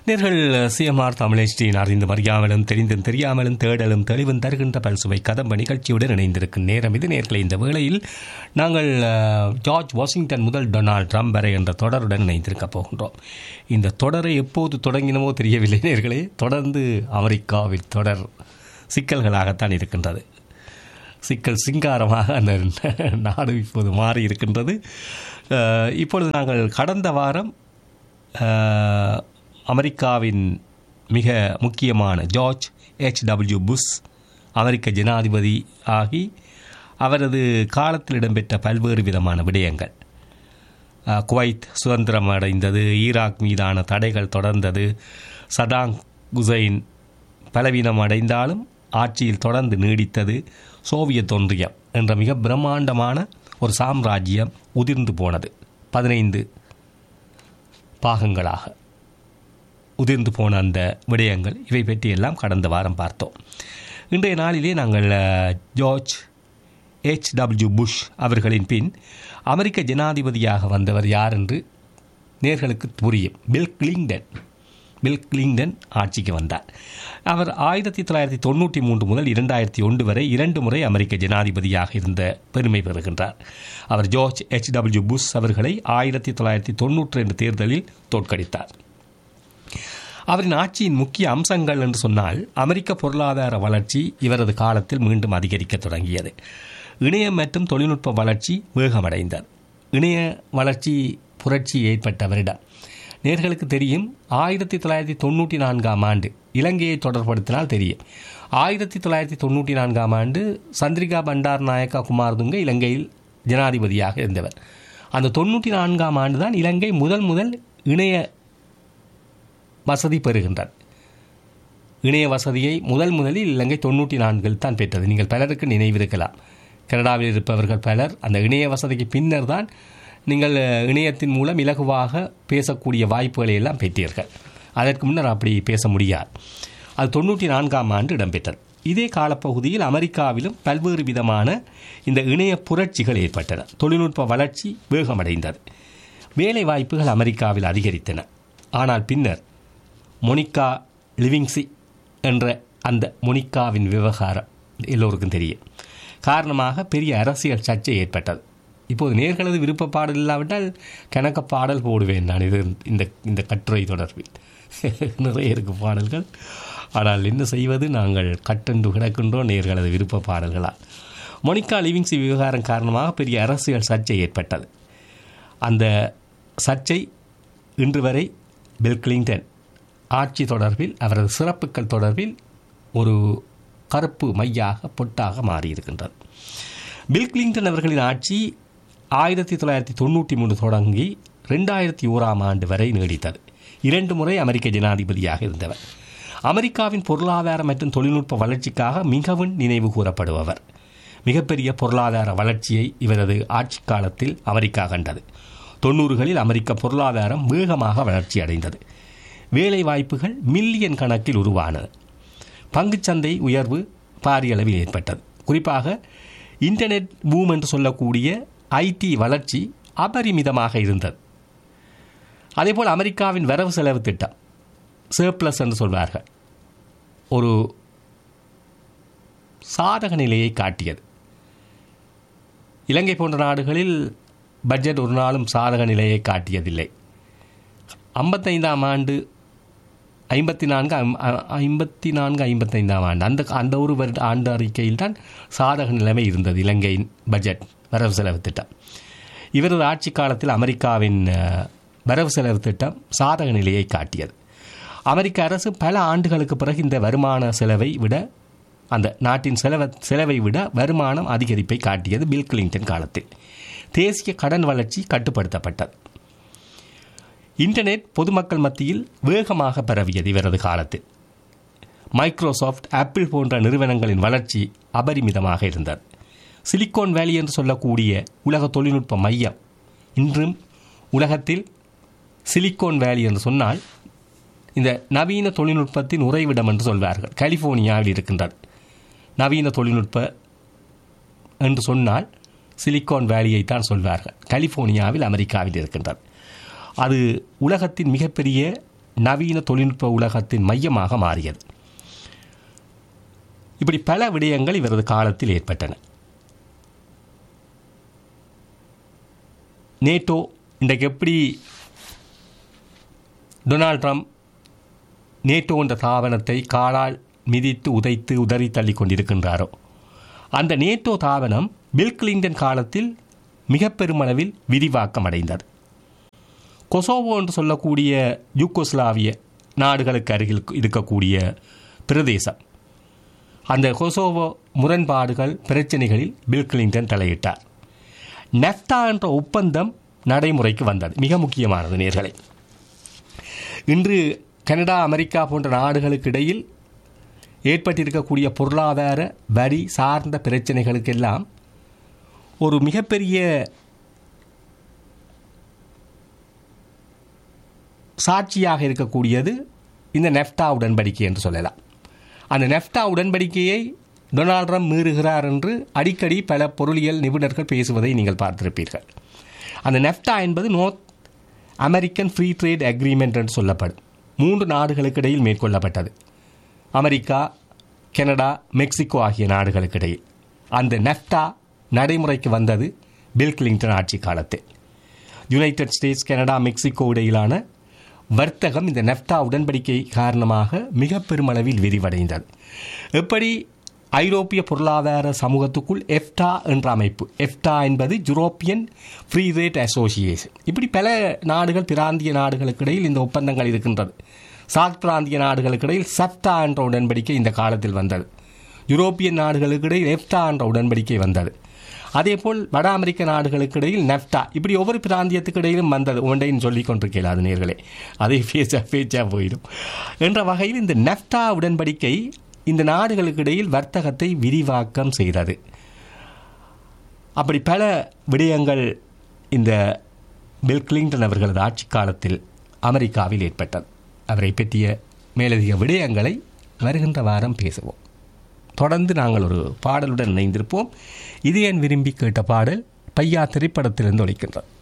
நேர்கள் சிஎம்ஆர் தமிழேஷ்டியின் அறிந்தும் அறியாமலும் தெரிந்தும் தெரியாமலும் தேடலும் தெளிவும் தருகின்ற பல்சுவை கதம்ப நிகழ்ச்சியுடன் இணைந்திருக்கும் நேரம் இது நேர்களை இந்த வேளையில் நாங்கள் அஹ், ஜார்ஜ் வாஷிங்டன் முதல் டொனால்ட் ட்ரம்ப் வரை என்ற தொடருடன் இணைந்திருக்க போகின்றோம் இந்த தொடரை எப்போது தொடங்கினமோ தெரியவில்லை நேர்களே தொடர்ந்து அமெரிக்காவில் தொடர் சிக்கல்களாகத்தான் இருக்கின்றது சிக்கல் சிங்காரமாக அந்த நாடு இப்போது மாறி இருக்கின்றது அஹ், இப்பொழுது நாங்கள் கடந்த வாரம் அஹ், அமெரிக்காவின் மிக முக்கியமான ஜார்ஜ் எச் டபிள்யூ புஷ் அமெரிக்க ஜனாதிபதி ஆகி அவரது காலத்தில் இடம்பெற்ற பல்வேறு விதமான விடயங்கள் அஹ், குவைத் சுதந்திரம் அடைந்தது ஈராக் மீதான தடைகள் தொடர்ந்தது சதாம் குசைன் பலவீனம் அடைந்தாலும் ஆட்சியில் தொடர்ந்து நீடித்தது சோவியத் ஒன்றியம் என்ற மிக பிரம்மாண்டமான ஒரு சாம்ராஜ்யம் உதிர்ந்து போனது பதினைந்து பாகங்களாக உதிர்ந்து போன அந்த விடயங்கள் இவை பற்றியெல்லாம் கடந்த வாரம் பார்த்தோம் இன்றைய நாளிலே நாங்கள் அஹ், ஜார்ஜ் எச் டபிள்யூ புஷ் அவர்களின் பின் அமெரிக்க ஜனாதிபதியாக வந்தவர் யார் என்று நேர்களுக்கு புரியும் பில் கிளிங்டன் பில் கிளிங்டன் ஆட்சிக்கு வந்தார் அவர் ஆயிரத்தி தொள்ளாயிரத்தி தொண்ணூற்றி மூன்று முதல் இரண்டாயிரத்தி ஒன்று வரை இரண்டு முறை அமெரிக்க ஜனாதிபதியாக இருந்த பெருமை பெறுகின்றார் அவர் ஜார்ஜ் எச் டபிள்யூ புஷ் அவர்களை ஆயிரத்தி தொள்ளாயிரத்தி தொண்ணூற்றி ரெண்டு தேர்தலில் தோற்கடித்தார் அவரின் ஆட்சியின் முக்கிய அம்சங்கள் என்று சொன்னால் அமெரிக்க பொருளாதார வளர்ச்சி இவரது காலத்தில் மீண்டும் அதிகரிக்க தொடங்கியது இணையம் மற்றும் தொழில்நுட்ப வளர்ச்சி வேகமடைந்தது இணைய வளர்ச்சி புரட்சி ஏற்பட்ட வருடம் நேர்களுக்கு தெரியும் ஆயிரத்தி தொள்ளாயிரத்தி தொண்ணூற்றி நான்காம் ஆண்டு இலங்கையை தொடர்படுத்தினால் தெரியும் ஆயிரத்தி தொள்ளாயிரத்தி தொண்ணூற்றி நான்காம் ஆண்டு சந்திரிகா பண்டார் நாயக்கா குமாரதுங்க இலங்கையில் ஜனாதிபதியாக இருந்தவர் அந்த தொண்ணூற்றி நான்காம் ஆண்டு தான் இலங்கை முதல் முதல் இணைய வசதி பெறுகின்றார் இணைய வசதியை முதல் முதலில் இலங்கை தொண்ணூற்றி நான்கில் தான் பெற்றது நீங்கள் பலருக்கு நினைவிருக்கலாம் கனடாவில் இருப்பவர்கள் பலர் அந்த இணைய வசதிக்கு பின்னர் தான் நீங்கள் அஹ், இணையத்தின் மூலம் இலகுவாக பேசக்கூடிய வாய்ப்புகளை எல்லாம் பெற்றீர்கள் அதற்கு முன்னர் அப்படி பேச முடியாது அது தொண்ணூற்றி நான்காம் ஆண்டு இடம்பெற்றது இதே காலப்பகுதியில் அமெரிக்காவிலும் பல்வேறு விதமான இந்த இணைய புரட்சிகள் ஏற்பட்டன தொழில்நுட்ப வளர்ச்சி வேகமடைந்தது வேலை வாய்ப்புகள் அமெரிக்காவில் அதிகரித்தன ஆனால் பின்னர் மொனிகா லிவிங்ஸி என்ற அந்த மொனிகாவின் விவகாரம் எல்லோருக்கும் தெரியும் காரணமாக பெரிய அரசியல் சர்ச்சை ஏற்பட்டது இப்போது நேர்களது விருப்ப பாடல் இல்லாவிட்டால் கணக்க பாடல் போடுவேன் நான் இது இந்த இந்த கட்டுரை தொடர்பில் நிறைய இருக்கு பாடல்கள் ஆனால் என்ன செய்வது நாங்கள் கட்டென்று கிடக்கின்றோம் நேர்களது விருப்ப பாடல்களால் மொனிகா லிவிங்ஸி விவகாரம் காரணமாக பெரிய அரசியல் சர்ச்சை ஏற்பட்டது அந்த சர்ச்சை இன்று வரை பில் கிளிங்டன் ஆட்சி தொடர்பில் அவரது சிறப்புகள் தொடர்பில் ஒரு கருப்பு மையாக பொட்டாக மாறியிருக்கின்றது பில் கிளிங்டன் அவர்களின் ஆட்சி ஆயிரத்தி தொள்ளாயிரத்தி தொண்ணூற்றி மூணு தொடங்கி ரெண்டாயிரத்தி ஓராம் ஆண்டு வரை நீடித்தது இரண்டு முறை அமெரிக்க ஜனாதிபதியாக இருந்தவர் அமெரிக்காவின் பொருளாதார மற்றும் தொழில்நுட்ப வளர்ச்சிக்காக மிகவும் நினைவு கூறப்படுபவர் மிகப்பெரிய பொருளாதார வளர்ச்சியை இவரது ஆட்சி காலத்தில் அமெரிக்கா கண்டது தொண்ணூறுகளில் அமெரிக்க பொருளாதாரம் வேகமாக வளர்ச்சி அடைந்தது வேலை வாய்ப்புகள் மில்லியன் கணக்கில் உருவானது பங்குச்சந்தை உயர்வு பாரிய அளவில் ஏற்பட்டது குறிப்பாக இன்டர்நெட் பூம் என்று சொல்லக்கூடிய ஐடி வளர்ச்சி அபரிமிதமாக இருந்தது அதேபோல் அமெரிக்காவின் வரவு செலவு திட்டம் சர்ப்ளஸ் என்று சொல்வார்கள் ஒரு சாதக நிலையை காட்டியது இலங்கை போன்ற நாடுகளில் பட்ஜெட் ஒரு நாளும் சாதக நிலையை காட்டியதில்லை ஐம்பத்தைந்தாம் ஆண்டு ஐம்பத்தி நான்கு ஐம்- ஐ- ஐம்பத்தி நான்கு ஐம்பத்தைந்தாம் ஆண்டு அந்த அந்த ஒரு வருட ஆண்டு அறிக்கையில் தான் சாதக நிலைமை இருந்தது இலங்கையின் பட்ஜெட் வரவு செலவு திட்டம் இவரது ஆட்சி காலத்தில் அமெரிக்காவின் அஹ், வரவு செலவு திட்டம் சாதக நிலையை காட்டியது அமெரிக்க அரசு பல ஆண்டுகளுக்கு பிறகு இந்த வருமான செலவை விட அந்த நாட்டின் செலவ செலவை விட வருமானம் அதிகரிப்பை காட்டியது பில் கிளிங்டன் காலத்தில் தேசிய கடன் வளர்ச்சி கட்டுப்படுத்தப்பட்டது இன்டர்நெட் பொதுமக்கள் மத்தியில் வேகமாக பரவியது இவரது காலத்தில் மைக்ரோசாஃப்ட் ஆப்பிள் போன்ற நிறுவனங்களின் வளர்ச்சி அபரிமிதமாக இருந்தது சிலிக்கான் வேலி என்று சொல்லக்கூடிய உலக தொழில்நுட்ப மையம் இன்றும் உலகத்தில் சிலிக்கான் வேலி என்று சொன்னால் இந்த நவீன தொழில்நுட்பத்தின் உறைவிடம் என்று சொல்வார்கள் கலிஃபோர்னியாவில் இருக்கின்றது நவீன தொழில்நுட்ப என்று சொன்னால் சிலிக்கான் வேலியை தான் சொல்வார்கள் கலிஃபோர்னியாவில் அமெரிக்காவில் இருக்கின்றது அது உலகத்தின் மிகப்பெரிய நவீன தொழில்நுட்ப உலகத்தின் மையமாக மாறியது இப்படி பல விடயங்கள் இவரது காலத்தில் ஏற்பட்டன நேட்டோ இன்றைக்கு எப்படி டொனால்ட் ட்ரம்ப் நேட்டோ என்ற தாபனத்தை காலால் மிதித்து உதைத்து உதறி தள்ளி கொண்டிருக்கின்றாரோ அந்த நேட்டோ தாபனம் பில் கிளின்டன் காலத்தில் மிக பெருமளவில் விரிவாக்கம் அடைந்தது கொசோவோ என்று சொல்லக்கூடிய யூகோஸ்லாவிய நாடுகளுக்கு அருகில் இருக்கக்கூடிய பிரதேசம் அந்த கொசோவோ முரண்பாடுகள் பிரச்சனைகளில் பில் கிளின்டன் தலையிட்டார் நெஃப்டா என்ற ஒப்பந்தம் நடைமுறைக்கு வந்தது மிக முக்கியமானது நேர்களை இன்று கனடா அமெரிக்கா போன்ற நாடுகளுக்கு இடையில் ஏற்பட்டிருக்கக்கூடிய பொருளாதார வரி சார்ந்த பிரச்சனைகளுக்கெல்லாம் ஒரு மிகப்பெரிய சாட்சியாக இருக்கக்கூடியது இந்த நெஃப்டா உடன்படிக்கை என்று சொல்லலாம் அந்த நெஃப்டா உடன்படிக்கையை டொனால்ட் ட்ரம்ப் மீறுகிறார் என்று அடிக்கடி பல பொருளியல் நிபுணர்கள் பேசுவதை நீங்கள் பார்த்திருப்பீர்கள் அந்த நெஃப்டா என்பது North American free trade agreement என்று சொல்லப்படும் மூன்று நாடுகளுக்கு இடையில் மேற்கொள்ளப்பட்டது அமெரிக்கா கனடா மெக்சிகோ ஆகிய நாடுகளுக்கு இடையில் அந்த நெஃப்டா நடைமுறைக்கு வந்தது பில் கிளின்டன் ஆட்சி காலத்தில் யுனைடெட் ஸ்டேட்ஸ் கனடா மெக்சிகோ இடையிலான வர்த்தகம் இந்த நெஃப்டா உடன்படிக்கை காரணமாக மிக பெருமளவில் விரிவடைந்தது எப்படி ஐரோப்பிய பொருளாதார சமூகத்துக்குள் எஃப்டா என்ற அமைப்பு எஃப்டா என்பது யூரோப்பியன் ஃப்ரீ ரேட் அசோசியேஷன் இப்படி பல நாடுகள் பிராந்திய நாடுகளுக்கு இடையில் இந்த ஒப்பந்தங்கள் இருக்கின்றது சாத் பிராந்திய நாடுகளுக்கு இடையில் சப்டா என்ற உடன்படிக்கை இந்த காலத்தில் வந்தது யூரோப்பியன் நாடுகளுக்கு இடையில் எஃப்டா என்ற உடன்படிக்கை வந்தது அதேபோல் வட அமெரிக்க நாடுகளுக்கு இடையில் நெஃப்டா இப்படி ஒவ்வொரு பிராந்தியத்துக்கு இடையிலும் வந்தது ஒன்றைன்னு சொல்லிக் கொண்டிருக்கல அது நேர்களே அதை பேச்சா பேச்சா போயிடும் என்ற வகையில் இந்த நெஃப்டா உடன்படிக்கை இந்த நாடுகளுக்கு இடையில் வர்த்தகத்தை விரிவாக்கம் செய்தது அப்படி பல விடயங்கள் இந்த பில் கிளின்டன் அவர்களது ஆட்சி காலத்தில் அமெரிக்காவில் ஏற்பட்டது அவரை பற்றிய மேலதிக விடயங்களை வருகின்ற வாரம் பேசுவோம் தொடர்ந்து நாங்கள் ஒரு பாடலுடன் இணைந்திருப்போம் இது என் விரும்பி கேட்ட பாடல் பையா திரைப்படத்திலிருந்து ஒழிக்கின்றது